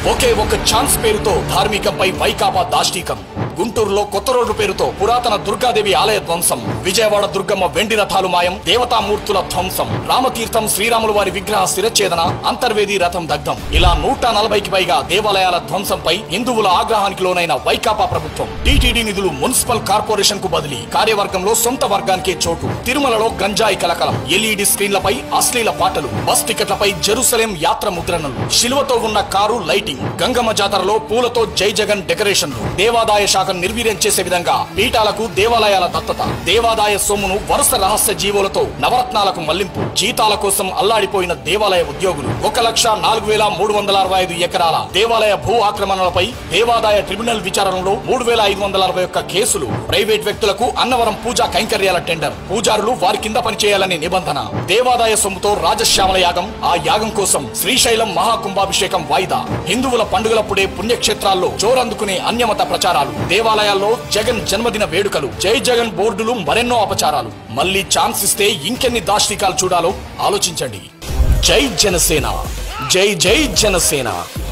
ఒకే ఒక ఛాన్స్ పేరుతో ధార్మికంపై వైకాపా దాష్టీకం గుంటూరులో కొత్త రోడ్డు పేరుతో పురాతన దుర్గాదేవి ఆలయ ధ్వంసం విజయవాడ దుర్గమ్మ వెండి రథాలు మాయం దేవతామూర్తుల ధ్వంసం రామతీర్థం శ్రీరాములు వారి విగ్రహ శిరచ్ఛేదన అంతర్వేది రథం దగ్ధం ఇలా నూట నలభైకి పైగా దేవాలయాల ధ్వంసంపై హిందువుల ఆగ్రహానికి లోనైన వైకాపా ప్రభుత్వం టీటీడీ నిధులు మున్సిపల్ కార్పొరేషన్ కు బదిలీ కార్యవర్గంలో సొంత వర్గానికే చోటు తిరుమలలో గంజాయి కలకలం ఎల్ఈడి స్క్రీన్లపై అశ్లీల పాటలు బస్ టికెట్లపై జెరూసలేం యాత్ర ముద్రణలు శిలువతో ఉన్న కారు లైటింగ్ గంగమ్మ జాతరలో పూలతో జై జగన్ డెకరేషన్లు దేవాదాయ శాఖను నిర్వీర్యం చేసే విధంగా పీఠాలకు దేవాలయాల దత్తత దేవాదాయ సొమ్మును వరుస రహస్య జీవోలతో నవరత్నాలకు మళ్లింపు జీతాల కోసం అల్లాడిపోయిన దేవాలయ ఉద్యోగులు ఒక లక్ష నాలుగు వేల మూడు వందల అరవై ఐదు ఎకరాల దేవాలయ భూ ఆక్రమణలపై దేవాదాయ ట్రిబ్యునల్ విచారణలో మూడు వేల ఐదు వందల అరవై ఒక్క కేసులు ప్రైవేట్ వ్యక్తులకు అన్నవరం పూజా కైంకర్యాల టెండర్ పూజారులు వారి కింద పనిచేయాలనే నిబంధన దేవాదాయ సొమ్ముతో రాజశ్యామల యాగం ఆ యాగం కోసం శ్రీశైలం మహాకుంభాభిషేకం వాయిదా హిందువుల పండుగలప్పుడే పుణ్యక్షేత్రాల్లో చోరందుకునే అన్యమత ప్రచారాలు దేవాలయాల్లో జగన్ జన్మదిన వేడుకలు జై జగన్ బోర్డులు మరెన్నో అపచారాలు మళ్ళీ ఛాన్స్ ఇస్తే ఇంకెన్ని దాష్టికాలు చూడాలో ఆలోచించండి జై జనసేన జై జై జనసేన